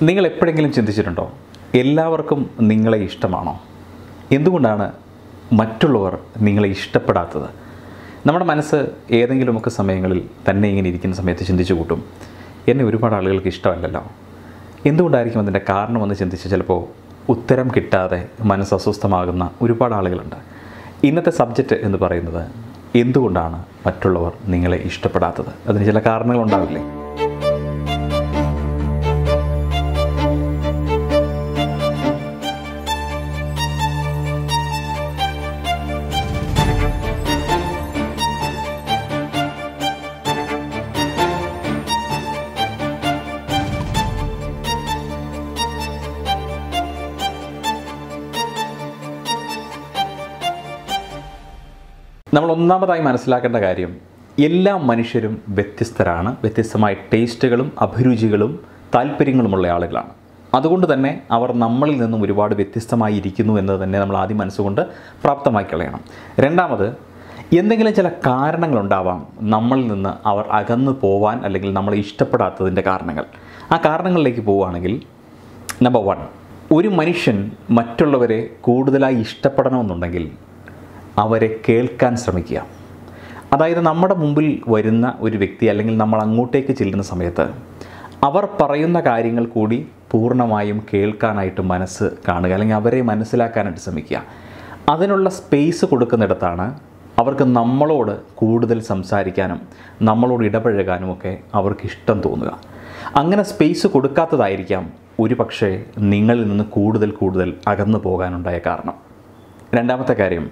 നിങ്ങൾ എപ്പോഴെങ്കിലും ചിന്തിച്ചിട്ടുണ്ടോ എല്ലാവർക്കും നിങ്ങളെ ഇഷ്ടമാണോ എന്തുകൊണ്ടാണ് മറ്റുള്ളവർ നിങ്ങളെ ഇഷ്ടപ്പെടാത്തത് നമ്മുടെ മനസ്സ് ഏതെങ്കിലുമൊക്കെ സമയങ്ങളിൽ തന്നെ ഇങ്ങനെ ഇരിക്കുന്ന സമയത്ത് ചിന്തിച്ചു കൂട്ടും എന്നെ ഒരുപാട് ആളുകൾക്ക് ഇഷ്ടമല്ലല്ലോ എന്തുകൊണ്ടായിരിക്കും അതിൻ്റെ കാരണമെന്ന് ചിന്തിച്ച് ചിലപ്പോൾ ഉത്തരം കിട്ടാതെ മനസ്സ് അസ്വസ്ഥമാകുന്ന ഒരുപാട് ആളുകളുണ്ട് ഇന്നത്തെ സബ്ജക്റ്റ് എന്ന് പറയുന്നത് എന്തുകൊണ്ടാണ് മറ്റുള്ളവർ നിങ്ങളെ ഇഷ്ടപ്പെടാത്തത് അതിന് ചില കാരണങ്ങളുണ്ടാവില്ലേ നമ്മൾ ഒന്നാമതായി മനസ്സിലാക്കേണ്ട കാര്യം എല്ലാ മനുഷ്യരും വ്യത്യസ്തരാണ് വ്യത്യസ്തമായ ടേസ്റ്റുകളും അഭിരുചികളും താല്പര്യങ്ങളുമുള്ള ആളുകളാണ് അതുകൊണ്ട് തന്നെ അവർ നമ്മളിൽ നിന്നും ഒരുപാട് വ്യത്യസ്തമായി ഇരിക്കുന്നു എന്ന് തന്നെ നമ്മൾ ആദ്യം മനസ്സുകൊണ്ട് പ്രാപ്തമാക്കി കളയണം രണ്ടാമത് എന്തെങ്കിലും ചില കാരണങ്ങളുണ്ടാവാം നമ്മളിൽ നിന്ന് അവർ അകന്നു പോവാൻ അല്ലെങ്കിൽ നമ്മളെ ഇഷ്ടപ്പെടാത്തതിൻ്റെ കാരണങ്ങൾ ആ കാരണങ്ങളിലേക്ക് പോവുകയാണെങ്കിൽ നമ്പർ വൺ ഒരു മനുഷ്യൻ മറ്റുള്ളവരെ കൂടുതലായി ഇഷ്ടപ്പെടണമെന്നുണ്ടെങ്കിൽ അവരെ കേൾക്കാൻ ശ്രമിക്കുക അതായത് നമ്മുടെ മുമ്പിൽ വരുന്ന ഒരു വ്യക്തി അല്ലെങ്കിൽ നമ്മൾ അങ്ങോട്ടേക്ക് ചെല്ലുന്ന സമയത്ത് അവർ പറയുന്ന കാര്യങ്ങൾ കൂടി പൂർണ്ണമായും കേൾക്കാനായിട്ട് മനസ്സ് കാണുക അല്ലെങ്കിൽ അവരെ മനസ്സിലാക്കാനായിട്ട് ശ്രമിക്കുക അതിനുള്ള സ്പേസ് കൊടുക്കുന്നിടത്താണ് അവർക്ക് നമ്മളോട് കൂടുതൽ സംസാരിക്കാനും നമ്മളോട് ഇടപഴകാനും ഒക്കെ അവർക്ക് ഇഷ്ടം തോന്നുക അങ്ങനെ സ്പേസ് കൊടുക്കാത്തതായിരിക്കാം ഒരു പക്ഷേ നിങ്ങളിൽ നിന്ന് കൂടുതൽ കൂടുതൽ അകന്നു പോകാനുണ്ടായ കാരണം രണ്ടാമത്തെ കാര്യം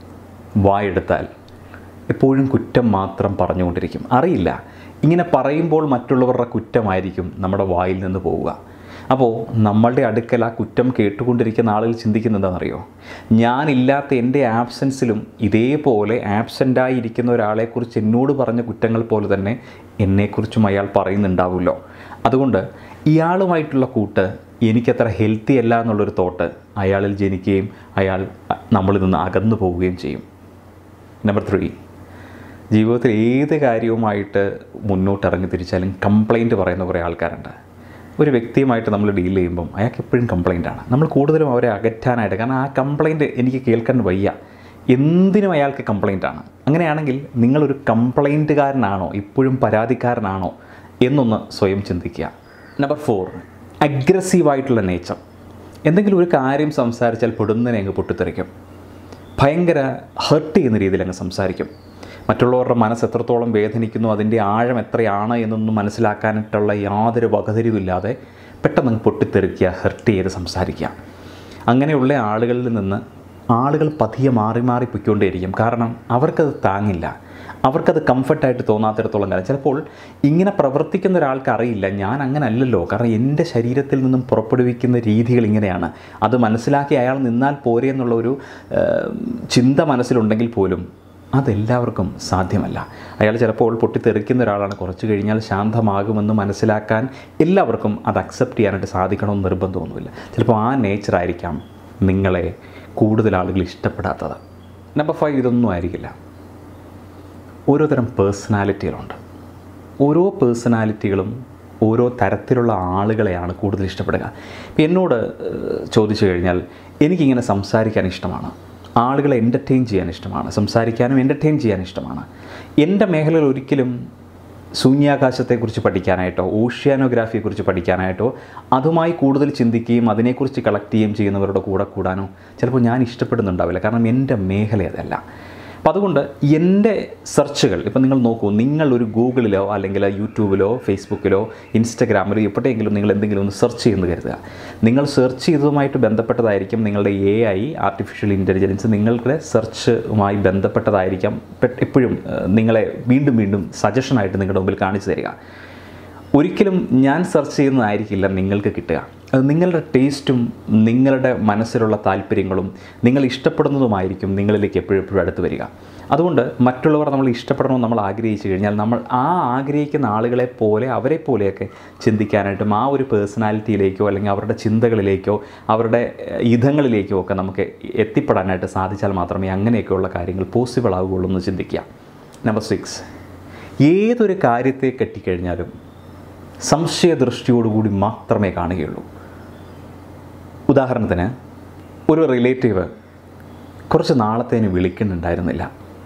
വായെടുത്താൽ എപ്പോഴും കുറ്റം മാത്രം പറഞ്ഞുകൊണ്ടിരിക്കും അറിയില്ല ഇങ്ങനെ പറയുമ്പോൾ മറ്റുള്ളവരുടെ കുറ്റമായിരിക്കും നമ്മുടെ വായിൽ നിന്ന് പോവുക അപ്പോൾ നമ്മളുടെ അടുക്കൽ ആ കുറ്റം കേട്ടുകൊണ്ടിരിക്കുന്ന ആളുകൾ ചിന്തിക്കുന്നത് എന്താണെന്നറിയോ ഞാനില്ലാത്ത എൻ്റെ ആബ്സെൻസിലും ഇതേപോലെ ആബ്സെൻ്റായി ഇരിക്കുന്ന ഒരാളെക്കുറിച്ച് എന്നോട് പറഞ്ഞ കുറ്റങ്ങൾ പോലെ തന്നെ എന്നെക്കുറിച്ചും അയാൾ പറയുന്നുണ്ടാവുമല്ലോ അതുകൊണ്ട് ഇയാളുമായിട്ടുള്ള കൂട്ട് എനിക്കത്ര ഹെൽത്തി അല്ല എന്നുള്ളൊരു തോട്ട് അയാളിൽ ജനിക്കുകയും അയാൾ നമ്മളിൽ നിന്ന് അകന്നു പോവുകയും ചെയ്യും നമ്പർ ത്രീ ജീവിതത്തിൽ ഏത് കാര്യവുമായിട്ട് മുന്നോട്ട് ഇറങ്ങി തിരിച്ചാലും കംപ്ലൈൻറ്റ് പറയുന്ന കുറേ ആൾക്കാരുണ്ട് ഒരു വ്യക്തിയുമായിട്ട് നമ്മൾ ഡീൽ ചെയ്യുമ്പം അയാൾക്ക് എപ്പോഴും കംപ്ലൈൻ്റ് ആണ് നമ്മൾ കൂടുതലും അവരെ അകറ്റാനായിട്ട് കാരണം ആ കംപ്ലൈൻറ്റ് എനിക്ക് കേൾക്കാൻ വയ്യ എന്തിനും അയാൾക്ക് കംപ്ലൈൻ്റ് ആണ് അങ്ങനെയാണെങ്കിൽ നിങ്ങളൊരു കംപ്ലൈൻറ്റുകാരനാണോ ഇപ്പോഴും പരാതിക്കാരനാണോ എന്നൊന്ന് സ്വയം ചിന്തിക്കുക നമ്പർ ഫോർ അഗ്രസീവായിട്ടുള്ള നേച്ചർ എന്തെങ്കിലും ഒരു കാര്യം സംസാരിച്ചാൽ പൊടുന്നതിനെ അങ്ങ് പൊട്ടിത്തെറിക്കും ഭയങ്കര ഹർട്ട് ചെയ്യുന്ന രീതിയിൽ അങ്ങ് സംസാരിക്കും മറ്റുള്ളവരുടെ മനസ്സ് എത്രത്തോളം വേദനിക്കുന്നു അതിൻ്റെ ആഴം എത്രയാണ് എന്നൊന്നും മനസ്സിലാക്കാനായിട്ടുള്ള യാതൊരു വകതിരിവില്ലാതെ പെട്ടെന്ന് അങ്ങ് പൊട്ടിത്തെറിക്കുക ഹർട്ട് ചെയ്ത് സംസാരിക്കുക അങ്ങനെയുള്ള ആളുകളിൽ നിന്ന് ആളുകൾ പതിയെ മാറി മാറി പൊയ്ക്കൊണ്ടേയിരിക്കും കാരണം അവർക്കത് താങ്ങില്ല അവർക്കത് കംഫർട്ടായിട്ട് തോന്നാത്തിടത്തോളം കാലം ചിലപ്പോൾ ഇങ്ങനെ പ്രവർത്തിക്കുന്ന ഒരാൾക്ക് അറിയില്ല ഞാൻ അങ്ങനെ അല്ലല്ലോ കാരണം എൻ്റെ ശരീരത്തിൽ നിന്നും പുറപ്പെടുവിക്കുന്ന രീതികൾ ഇങ്ങനെയാണ് അത് മനസ്സിലാക്കി അയാൾ നിന്നാൽ പോരെ എന്നുള്ള ഒരു ചിന്ത മനസ്സിലുണ്ടെങ്കിൽ പോലും അതെല്ലാവർക്കും സാധ്യമല്ല അയാൾ ചിലപ്പോൾ പൊട്ടിത്തെറിക്കുന്ന ഒരാളാണ് കുറച്ച് കഴിഞ്ഞാൽ ശാന്തമാകുമെന്ന് മനസ്സിലാക്കാൻ എല്ലാവർക്കും അത് അക്സെപ്റ്റ് ചെയ്യാനായിട്ട് സാധിക്കണമെന്ന് നിർബന്ധമൊന്നുമില്ല ചിലപ്പോൾ ആ നേച്ചറായിരിക്കാം നിങ്ങളെ കൂടുതൽ ആളുകൾ ഇഷ്ടപ്പെടാത്തത് നമ്പർ ഫൈവ് ഇതൊന്നും ആയിരിക്കില്ല ഓരോ തരം പേഴ്സണാലിറ്റികളുണ്ട് ഓരോ പേഴ്സണാലിറ്റികളും ഓരോ തരത്തിലുള്ള ആളുകളെയാണ് കൂടുതൽ ഇഷ്ടപ്പെടുക ഇപ്പം എന്നോട് ചോദിച്ചു കഴിഞ്ഞാൽ എനിക്കിങ്ങനെ സംസാരിക്കാൻ ഇഷ്ടമാണ് ആളുകളെ എൻ്റർടൈൻ ചെയ്യാൻ ഇഷ്ടമാണ് സംസാരിക്കാനും എൻ്റർടൈൻ ചെയ്യാൻ ഇഷ്ടമാണ് എൻ്റെ മേഖലയിൽ ഒരിക്കലും ശൂന്യാകാശത്തെക്കുറിച്ച് പഠിക്കാനായിട്ടോ ഓഷ്യാനോഗ്രാഫിയെക്കുറിച്ച് പഠിക്കാനായിട്ടോ അതുമായി കൂടുതൽ ചിന്തിക്കുകയും അതിനെക്കുറിച്ച് കളക്ട് ചെയ്യുകയും ചെയ്യുന്നവരുടെ കൂടെ കൂടാനോ ചിലപ്പോൾ ഞാൻ ഇഷ്ടപ്പെടുന്നുണ്ടാവില്ല കാരണം എൻ്റെ മേഖല അതല്ല അപ്പം അതുകൊണ്ട് എൻ്റെ സെർച്ചുകൾ ഇപ്പം നിങ്ങൾ നോക്കൂ നിങ്ങൾ ഒരു ഗൂഗിളിലോ അല്ലെങ്കിൽ യൂട്യൂബിലോ ഫേസ്ബുക്കിലോ ഇൻസ്റ്റഗ്രാമിലോ എപ്പോഴെങ്കിലും നിങ്ങൾ എന്തെങ്കിലും ഒന്ന് സെർച്ച് ചെയ്യുന്നു കരുതുക നിങ്ങൾ സെർച്ച് ചെയ്തതുമായിട്ട് ബന്ധപ്പെട്ടതായിരിക്കും നിങ്ങളുടെ എ ഐ ആർട്ടിഫിഷ്യൽ ഇൻ്റലിജൻസ് നിങ്ങളുടെ സെർച്ചുമായി ബന്ധപ്പെട്ടതായിരിക്കാം എപ്പോഴും നിങ്ങളെ വീണ്ടും വീണ്ടും സജഷനായിട്ട് നിങ്ങളുടെ മുമ്പിൽ കാണിച്ചു തരിക ഒരിക്കലും ഞാൻ സെർച്ച് ചെയ്യുന്നതായിരിക്കില്ല നിങ്ങൾക്ക് കിട്ടുക അത് നിങ്ങളുടെ ടേസ്റ്റും നിങ്ങളുടെ മനസ്സിലുള്ള താല്പര്യങ്ങളും നിങ്ങൾ ഇഷ്ടപ്പെടുന്നതുമായിരിക്കും നിങ്ങളിലേക്ക് എപ്പോഴും എപ്പോഴും അടുത്ത് വരിക അതുകൊണ്ട് മറ്റുള്ളവർ നമ്മൾ ഇഷ്ടപ്പെടണമെന്ന് നമ്മൾ ആഗ്രഹിച്ചു കഴിഞ്ഞാൽ നമ്മൾ ആ ആഗ്രഹിക്കുന്ന ആളുകളെ പോലെ അവരെ പോലെയൊക്കെ ചിന്തിക്കാനായിട്ടും ആ ഒരു പേഴ്സണാലിറ്റിയിലേക്കോ അല്ലെങ്കിൽ അവരുടെ ചിന്തകളിലേക്കോ അവരുടെ ഇതങ്ങളിലേക്കോ ഒക്കെ നമുക്ക് എത്തിപ്പെടാനായിട്ട് സാധിച്ചാൽ മാത്രമേ അങ്ങനെയൊക്കെയുള്ള കാര്യങ്ങൾ പോസിബിൾ ആവുകയുള്ളൂ എന്ന് ചിന്തിക്കുക നമ്പർ സിക്സ് ഏതൊരു കാര്യത്തെ കെട്ടിക്കഴിഞ്ഞാലും സംശയദൃഷ്ടിയോടുകൂടി മാത്രമേ കാണുകയുള്ളൂ ഉദാഹരണത്തിന് ഒരു റിലേറ്റീവ് കുറച്ച് നാളത്തേന് വിളിക്കുന്നുണ്ടായിരുന്നില്ല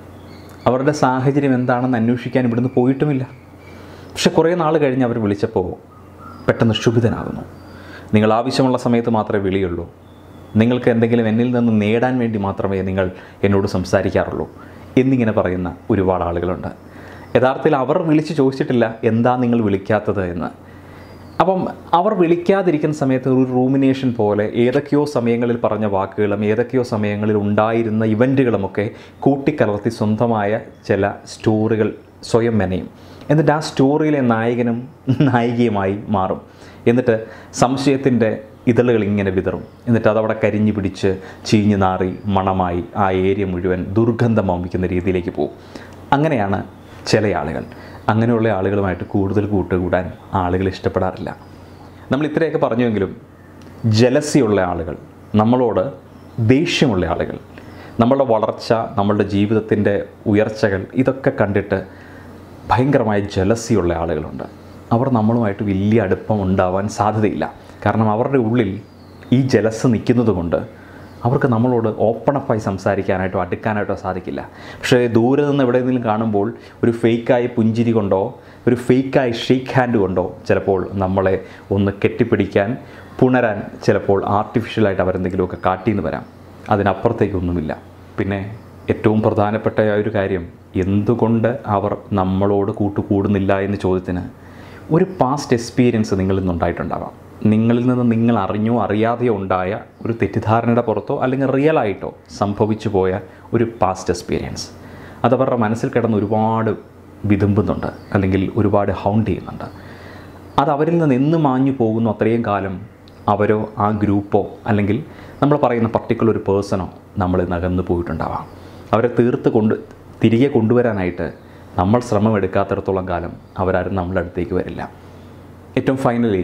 അവരുടെ സാഹചര്യം എന്താണെന്ന് അന്വേഷിക്കാൻ ഇവിടുന്ന് പോയിട്ടുമില്ല പക്ഷെ കുറേ നാൾ കഴിഞ്ഞ് അവർ വിളിച്ചപ്പോൾ പെട്ടെന്ന് ക്ഷുഭിതനാകുന്നു നിങ്ങൾ ആവശ്യമുള്ള സമയത്ത് മാത്രമേ വിളിയുള്ളൂ നിങ്ങൾക്ക് എന്തെങ്കിലും എന്നിൽ നിന്ന് നേടാൻ വേണ്ടി മാത്രമേ നിങ്ങൾ എന്നോട് സംസാരിക്കാറുള്ളൂ എന്നിങ്ങനെ പറയുന്ന ഒരുപാട് ആളുകളുണ്ട് യഥാർത്ഥത്തിൽ അവർ വിളിച്ച് ചോദിച്ചിട്ടില്ല എന്താ നിങ്ങൾ വിളിക്കാത്തത് എന്ന് അപ്പം അവർ വിളിക്കാതിരിക്കുന്ന സമയത്ത് ഒരു റൂമിനേഷൻ പോലെ ഏതൊക്കെയോ സമയങ്ങളിൽ പറഞ്ഞ വാക്കുകളും ഏതൊക്കെയോ സമയങ്ങളിൽ ഉണ്ടായിരുന്ന ഇവൻറ്റുകളുമൊക്കെ കൂട്ടിക്കലർത്തി സ്വന്തമായ ചില സ്റ്റോറികൾ സ്വയം മെനയും എന്നിട്ട് ആ സ്റ്റോറിയിലെ നായകനും നായികയുമായി മാറും എന്നിട്ട് സംശയത്തിൻ്റെ ഇതളുകൾ ഇങ്ങനെ വിതറും എന്നിട്ട് അതവിടെ കരിഞ്ഞു പിടിച്ച് ചീഞ്ഞു നാറി മണമായി ആ ഏരിയ മുഴുവൻ ദുർഗന്ധം വമിക്കുന്ന രീതിയിലേക്ക് പോകും അങ്ങനെയാണ് ചില ആളുകൾ അങ്ങനെയുള്ള ആളുകളുമായിട്ട് കൂടുതൽ കൂട്ടുകൂടാൻ ആളുകൾ ഇഷ്ടപ്പെടാറില്ല നമ്മൾ ഇത്രയൊക്കെ പറഞ്ഞുവെങ്കിലും ജലസിയുള്ള ആളുകൾ നമ്മളോട് ദേഷ്യമുള്ള ആളുകൾ നമ്മളുടെ വളർച്ച നമ്മളുടെ ജീവിതത്തിൻ്റെ ഉയർച്ചകൾ ഇതൊക്കെ കണ്ടിട്ട് ഭയങ്കരമായ ജലസിയുള്ള ആളുകളുണ്ട് അവർ നമ്മളുമായിട്ട് വലിയ അടുപ്പം ഉണ്ടാവാൻ സാധ്യതയില്ല കാരണം അവരുടെ ഉള്ളിൽ ഈ ജലസ് നിൽക്കുന്നത് കൊണ്ട് അവർക്ക് നമ്മളോട് ഓപ്പണപ്പായി സംസാരിക്കാനായിട്ടോ അടുക്കാനായിട്ടോ സാധിക്കില്ല പക്ഷേ ദൂരെ നിന്ന് എവിടെയെങ്കിലും കാണുമ്പോൾ ഒരു ഫേക്കായി പുഞ്ചിരി കൊണ്ടോ ഒരു ഫേക്കായി ഷെയ്ക്ക് ഹാൻഡ് കൊണ്ടോ ചിലപ്പോൾ നമ്മളെ ഒന്ന് കെട്ടിപ്പിടിക്കാൻ പുണരാൻ ചിലപ്പോൾ ആർട്ടിഫിഷ്യലായിട്ട് അവരെന്തെങ്കിലുമൊക്കെ കാട്ടിയെന്ന് വരാം അതിനപ്പുറത്തേക്കൊന്നുമില്ല പിന്നെ ഏറ്റവും പ്രധാനപ്പെട്ട ആ ഒരു കാര്യം എന്തുകൊണ്ട് അവർ നമ്മളോട് കൂട്ടുകൂടുന്നില്ല എന്ന ചോദ്യത്തിന് ഒരു പാസ്റ്റ് എക്സ്പീരിയൻസ് നിങ്ങളിൽ നിന്നുണ്ടായിട്ടുണ്ടാവാം നിങ്ങളിൽ നിന്ന് നിങ്ങൾ അറിഞ്ഞോ അറിയാതെയോ ഉണ്ടായ ഒരു തെറ്റിദ്ധാരണയുടെ പുറത്തോ അല്ലെങ്കിൽ റിയൽ ആയിട്ടോ സംഭവിച്ചു പോയ ഒരു പാസ്റ്റ് എക്സ്പീരിയൻസ് അതവരുടെ മനസ്സിൽ കിടന്ന് ഒരുപാട് വിതുമ്പുന്നുണ്ട് അല്ലെങ്കിൽ ഒരുപാട് ഹൗണ്ട് ചെയ്യുന്നുണ്ട് അത് അവരിൽ നിന്ന് എന്ന് മാഞ്ഞു പോകുന്നു അത്രയും കാലം അവരോ ആ ഗ്രൂപ്പോ അല്ലെങ്കിൽ നമ്മൾ പറയുന്ന പർട്ടിക്കുലർ ഒരു പേഴ്സണോ നമ്മളിൽ നകന്നു പോയിട്ടുണ്ടാവാം അവരെ തീർത്ത് കൊണ്ട് തിരികെ കൊണ്ടുവരാനായിട്ട് നമ്മൾ ശ്രമം എടുക്കാത്തിടത്തോളം കാലം അവരാരും നമ്മളുടെ അടുത്തേക്ക് വരില്ല ഏറ്റവും ഫൈനലി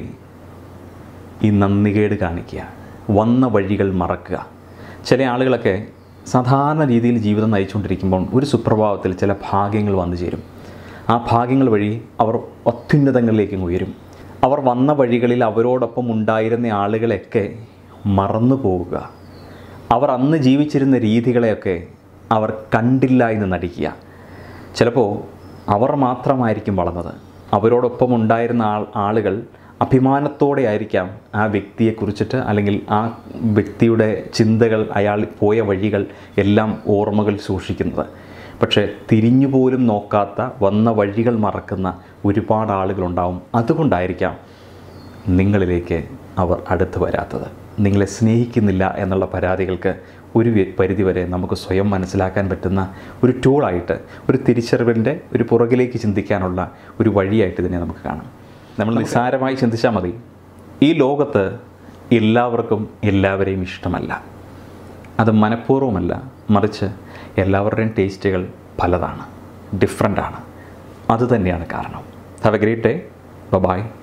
ഈ നന്ദികേട് കാണിക്കുക വന്ന വഴികൾ മറക്കുക ചില ആളുകളൊക്കെ സാധാരണ രീതിയിൽ ജീവിതം നയിച്ചുകൊണ്ടിരിക്കുമ്പോൾ ഒരു സുപ്രഭാതത്തിൽ ചില ഭാഗ്യങ്ങൾ വന്നു ചേരും ആ ഭാഗ്യങ്ങൾ വഴി അവർ അത്യുന്നതങ്ങളിലേക്ക് ഉയരും അവർ വന്ന വഴികളിൽ അവരോടൊപ്പം ഉണ്ടായിരുന്ന ആളുകളെയൊക്കെ മറന്നു പോവുക അവർ അന്ന് ജീവിച്ചിരുന്ന രീതികളെയൊക്കെ അവർ കണ്ടില്ല എന്ന് നടിക്കുക ചിലപ്പോൾ അവർ മാത്രമായിരിക്കും വളർന്നത് അവരോടൊപ്പം ഉണ്ടായിരുന്ന ആൾ ആളുകൾ അഭിമാനത്തോടെ ആയിരിക്കാം ആ വ്യക്തിയെക്കുറിച്ചിട്ട് അല്ലെങ്കിൽ ആ വ്യക്തിയുടെ ചിന്തകൾ അയാൾ പോയ വഴികൾ എല്ലാം ഓർമ്മകൾ സൂക്ഷിക്കുന്നത് പക്ഷേ തിരിഞ്ഞു പോലും നോക്കാത്ത വന്ന വഴികൾ മറക്കുന്ന ഒരുപാട് ആളുകളുണ്ടാവും അതുകൊണ്ടായിരിക്കാം നിങ്ങളിലേക്ക് അവർ അടുത്ത് വരാത്തത് നിങ്ങളെ സ്നേഹിക്കുന്നില്ല എന്നുള്ള പരാതികൾക്ക് ഒരു വി- പരിധിവരെ നമുക്ക് സ്വയം മനസ്സിലാക്കാൻ പറ്റുന്ന ഒരു ടൂളായിട്ട് ഒരു തിരിച്ചറിവിൻ്റെ ഒരു പുറകിലേക്ക് ചിന്തിക്കാനുള്ള ഒരു വഴിയായിട്ട് ഇതിനെ നമുക്ക് കാണാം നമ്മൾ നിസ്സാരമായി ചിന്തിച്ചാൽ മതി ഈ ലോകത്ത് എല്ലാവർക്കും എല്ലാവരെയും ഇഷ്ടമല്ല അത് മനഃപൂർവ്വമല്ല മറിച്ച് എല്ലാവരുടെയും ടേസ്റ്റുകൾ പലതാണ് ഡിഫറെൻ്റ് ആണ് അതുതന്നെയാണ് കാരണം have a great day by